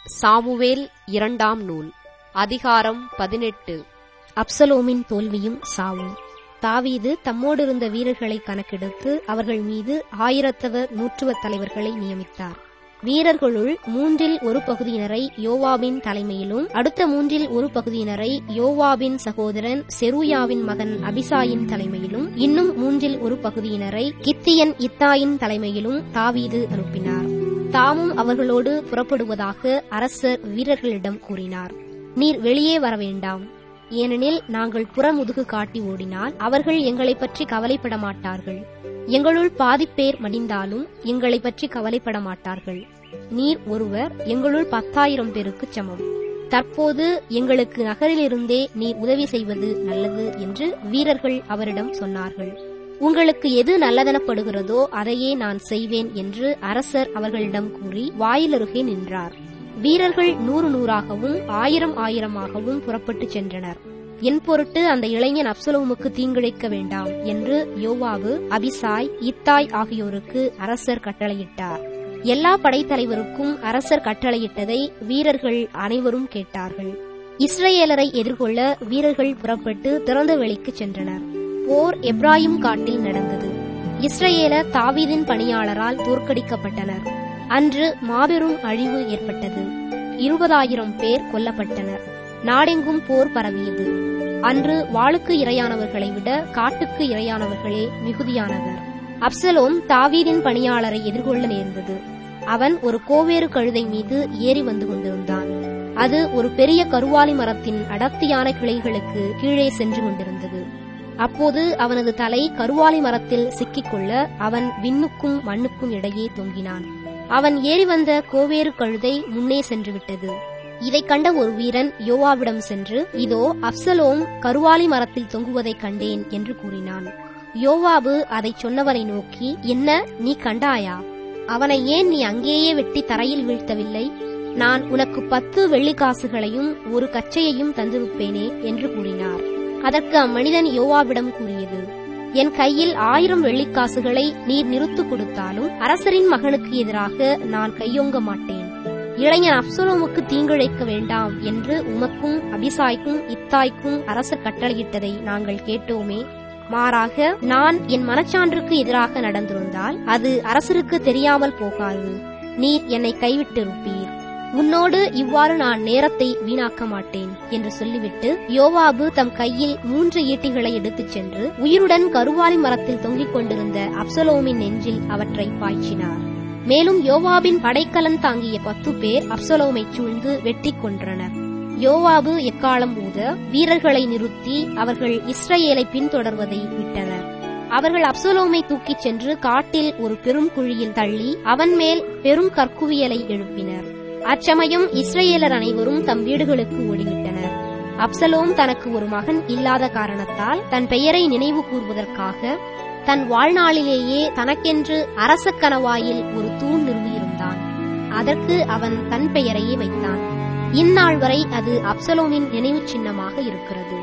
Samuel இரண்டாம் நூல் அதிகாரம் பதினெட்டு அப்சலோமின் தோல்வியும் சாவும் தாவீது தம்மோடிருந்த வீரர்களை கணக்கெடுத்து அவர்கள் மீது ஆயிரத்தவர் நூற்றுவத் தலைவர்களை நியமித்தார் வீரர்களுள் மூன்றில் ஒரு பகுதியினரை யோவாபின் தலைமையிலும் அடுத்த மூன்றில் ஒரு பகுதியினரை யோவாபின் சகோதரன் செருயாவின் மகன் அபிசாயின் தலைமையிலும் இன்னும் மூன்றில் ஒரு பகுதியினரை கித்தியன் இத்தாயின் தலைமையிலும் தாவீது அனுப்பினார் தாமும் அவர்களோடு புறப்படுவதாக அரசர் வீரர்களிடம் கூறினார் நீர் வெளியே வர வேண்டாம் ஏனெனில் நாங்கள் புறமுதுகு காட்டி ஓடினால் அவர்கள் எங்களைப் பற்றி கவலைப்பட மாட்டார்கள் எங்களுள் பாதிப்பேர் மடிந்தாலும் எங்களைப் பற்றி கவலைப்பட மாட்டார்கள் நீர் ஒருவர் எங்களுள் பத்தாயிரம் பேருக்கு சமம் தற்போது எங்களுக்கு நகரிலிருந்தே நீர் உதவி செய்வது நல்லது என்று வீரர்கள் அவரிடம் சொன்னார்கள் உங்களுக்கு எது நல்லதெனப்படுகிறதோ அதையே நான் செய்வேன் என்று அரசர் அவர்களிடம் கூறி வாயிலருகே நின்றார் வீரர்கள் நூறு நூறாகவும் ஆயிரம் ஆயிரமாகவும் புறப்பட்டுச் சென்றனர் என் பொருட்டு அந்த இளைஞன் அப்சலோமுக்கு தீங்கிழைக்க வேண்டாம் என்று யோவாபு அபிசாய் இத்தாய் ஆகியோருக்கு அரசர் கட்டளையிட்டார் எல்லா படைத்தலைவருக்கும் அரசர் கட்டளையிட்டதை வீரர்கள் அனைவரும் கேட்டார்கள் இஸ்ரேலரை எதிர்கொள்ள வீரர்கள் புறப்பட்டு திறந்த வெளிக்கு சென்றனர் போர் எப்ராயிம் காட்டில் நடந்தது இஸ்ரேலர் தாவீதின் பணியாளரால் தோற்கடிக்கப்பட்டனர் அன்று மாபெரும் அழிவு ஏற்பட்டது இருபதாயிரம் பேர் கொல்லப்பட்டனர் நாடெங்கும் போர் பரவியது அன்று வாளுக்கு இரையானவர்களை விட காட்டுக்கு இரையானவர்களே மிகுதியானவர் அப்சலோம் தாவீதின் பணியாளரை எதிர்கொள்ள நேர்ந்தது அவன் ஒரு கோவேறு கழுதை மீது ஏறி வந்து கொண்டிருந்தான் அது ஒரு பெரிய கருவாலி மரத்தின் அடர்த்தியான கிளைகளுக்கு கீழே சென்று கொண்டிருந்தது அப்போது அவனது தலை கருவாலி மரத்தில் சிக்கிக்கொள்ள அவன் விண்ணுக்கும் மண்ணுக்கும் இடையே தொங்கினான் அவன் ஏறி வந்த கோவேறு கழுதை முன்னே சென்று விட்டது இதைக் கண்ட ஒரு வீரன் யோவாவிடம் சென்று இதோ அப்சலோம் கருவாலி மரத்தில் தொங்குவதைக் கண்டேன் என்று கூறினான் யோவாபு அதைச் சொன்னவரை நோக்கி என்ன நீ கண்டாயா அவனை ஏன் நீ அங்கேயே வெட்டி தரையில் வீழ்த்தவில்லை நான் உனக்கு பத்து வெள்ளிக்காசுகளையும் ஒரு கச்சையையும் தந்திருப்பேனே என்று கூறினார் அதற்கு அம்மனிதன் யோவாவிடம் கூறியது என் கையில் ஆயிரம் வெள்ளிக்காசுகளை நீர் நிறுத்து கொடுத்தாலும் அரசரின் மகனுக்கு எதிராக நான் கையொங்க மாட்டேன் இளைஞன் அப்சலோமுக்கு தீங்கிழைக்க வேண்டாம் என்று உமக்கும் அபிசாய்க்கும் இத்தாய்க்கும் அரசர் கட்டளையிட்டதை நாங்கள் கேட்டோமே மாறாக நான் என் மனச்சான்றுக்கு எதிராக நடந்திருந்தால் அது அரசருக்கு தெரியாமல் போகாது நீர் என்னை கைவிட்டிருப்பீர் உன்னோடு இவ்வாறு நான் நேரத்தை வீணாக்க மாட்டேன் என்று சொல்லிவிட்டு யோவாபு தம் கையில் மூன்று ஈட்டிகளை எடுத்துச் சென்று உயிருடன் கருவாலி மரத்தில் தொங்கிக் கொண்டிருந்த அப்சலோமின் நெஞ்சில் அவற்றை பாய்ச்சினார் மேலும் யோவாபின் படைக்கலன் தாங்கிய பத்து பேர் அப்சலோமை சூழ்ந்து வெட்டி கொன்றனர் யோவாபு எக்காலம் ஊத வீரர்களை நிறுத்தி அவர்கள் இஸ்ரேலை பின்தொடர்வதை விட்டனர் அவர்கள் அப்சலோமை தூக்கிச் சென்று காட்டில் ஒரு பெரும் குழியில் தள்ளி அவன் மேல் பெரும் கற்குவியலை எழுப்பினர் அச்சமயம் இஸ்ரேலர் அனைவரும் தம் வீடுகளுக்கு ஓடிவிட்டனர் அப்சலோம் தனக்கு ஒரு மகன் இல்லாத காரணத்தால் தன் பெயரை நினைவு கூர்வதற்காக தன் வாழ்நாளிலேயே தனக்கென்று அரச கணவாயில் ஒரு தூண் நிறுவியிருந்தான் அதற்கு அவன் தன் பெயரையே வைத்தான் இந்நாள் வரை அது அப்சலோமின் நினைவு சின்னமாக இருக்கிறது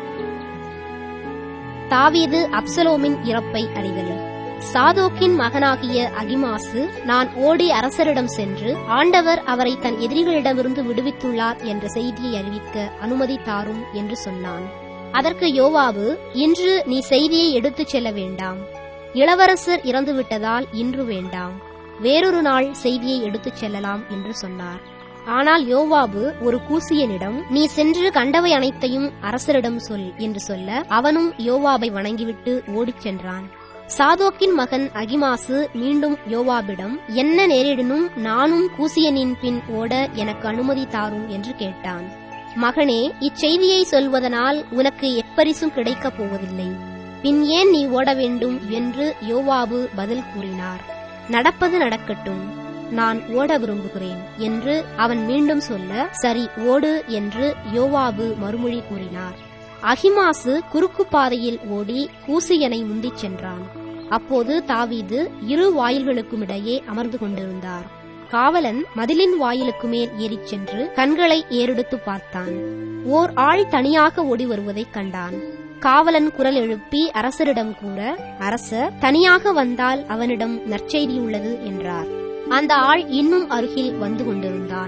தாவீது அப்சலோமின் இறப்பை அறிதல் சாதோக்கின் மகனாகிய அகிமாசு நான் ஓடி அரசரிடம் சென்று ஆண்டவர் அவரை தன் எதிரிகளிடமிருந்து விடுவித்துள்ளார் என்ற செய்தியை அறிவிக்க அனுமதி தாரும் என்று சொன்னான் அதற்கு யோவாபு இன்று நீ செய்தியை எடுத்துச் செல்ல வேண்டாம் இளவரசர் இறந்துவிட்டதால் இன்று வேண்டாம் வேறொரு நாள் செய்தியை எடுத்துச் செல்லலாம் என்று சொன்னார் ஆனால் யோவாபு ஒரு கூசியனிடம் நீ சென்று கண்டவை அனைத்தையும் அரசரிடம் சொல் என்று சொல்ல அவனும் யோவாபை வணங்கிவிட்டு ஓடிச் சென்றான் சாதோக்கின் மகன் அகிமாசு மீண்டும் யோவாபிடம் என்ன நேரிடனும் நானும் கூசியனின் பின் ஓட எனக்கு அனுமதி தாரும் என்று கேட்டான் மகனே இச்செய்தியை சொல்வதனால் உனக்கு எப்பரிசும் கிடைக்கப் போவதில்லை பின் ஏன் நீ ஓட வேண்டும் என்று யோவாபு பதில் கூறினார் நடப்பது நடக்கட்டும் நான் ஓட விரும்புகிறேன் என்று அவன் மீண்டும் சொல்ல சரி ஓடு என்று யோவாபு மறுமொழி கூறினார் அகிமாசு குறுக்கு பாதையில் ஓடி கூசியனை முந்திச் சென்றான் அப்போது தாவீது இரு வாயில்களுக்கும் இடையே அமர்ந்து கொண்டிருந்தார் காவலன் மதிலின் வாயிலுக்கு மேல் ஏறிச் சென்று கண்களை ஏறெடுத்து பார்த்தான் ஓர் ஆள் தனியாக ஓடி வருவதைக் கண்டான் காவலன் குரல் எழுப்பி அரசரிடம் கூற அரசர் தனியாக வந்தால் அவனிடம் நற்செய்தி உள்ளது என்றார் அந்த ஆள் இன்னும் அருகில் வந்து கொண்டிருந்தான்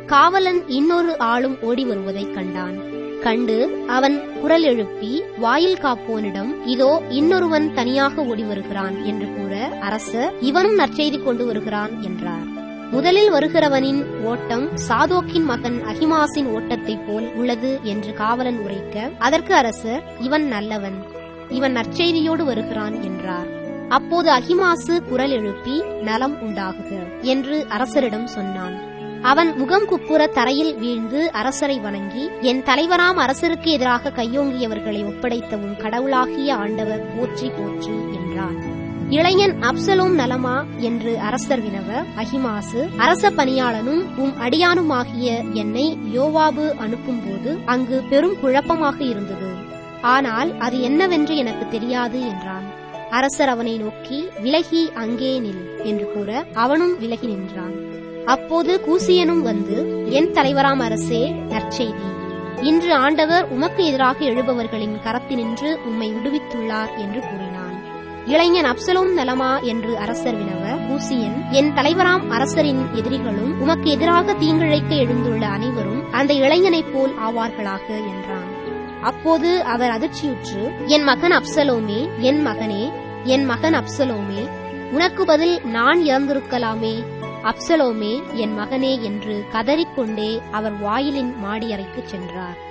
காவலன் இன்னொரு ஆளும் ஓடி வருவதைக் கண்டான் கண்டு அவன் குரல் எழுப்பி வாயில் காப்போனிடம் இதோ இன்னொருவன் தனியாக ஓடி வருகிறான் என்று கூற அரசர் இவனும் நற்செய்தி கொண்டு வருகிறான் என்றார் முதலில் வருகிறவனின் ஓட்டம் சாதோக்கின் மகன் அகிமாசின் ஓட்டத்தைப் போல் உள்ளது என்று காவலன் உரைக்க அதற்கு அரசர் இவன் நல்லவன் இவன் நற்செய்தியோடு வருகிறான் என்றார் அப்போது அகிமாசு குரல் எழுப்பி நலம் உண்டாகுக என்று அரசரிடம் சொன்னான் அவன் முகம் குப்புற தரையில் வீழ்ந்து அரசரை வணங்கி என் தலைவராம் அரசருக்கு எதிராக கையோங்கியவர்களை ஒப்படைத்த உன் கடவுளாகிய ஆண்டவர் போற்றி போற்றி என்றான் இளைஞன் அப்சலோம் நலமா என்று அரசர் வினவ அகிமாசு அரச பணியாளனும் உம் அடியானுமாகிய என்னை யோவாபு அனுப்பும்போது அங்கு பெரும் குழப்பமாக இருந்தது ஆனால் அது என்னவென்று எனக்கு தெரியாது என்றான் அரசர் அவனை நோக்கி விலகி அங்கே நில் என்று கூற அவனும் விலகி நின்றான் அப்போது கூசியனும் வந்து என் தலைவராம் அரசே நற்செய்தி இன்று ஆண்டவர் உமக்கு எதிராக எழுபவர்களின் கரத்தினின்று உம்மை விடுவித்துள்ளார் என்று கூறினான் இளைஞன் அப்சலோம் நலமா என்று அரசர் வினவ கூசியன் என் தலைவராம் அரசரின் எதிரிகளும் உமக்கு எதிராக தீங்கிழைக்க எழுந்துள்ள அனைவரும் அந்த இளைஞனைப் போல் ஆவார்களாக என்றான் அப்போது அவர் அதிர்ச்சியுற்று என் மகன் அப்சலோமே என் மகனே என் மகன் அப்சலோமே உனக்கு பதில் நான் இறந்திருக்கலாமே அப்சலோமே என் மகனே என்று கதறிக்கொண்டே அவர் வாயிலின் மாடியறைக்குச் சென்றார்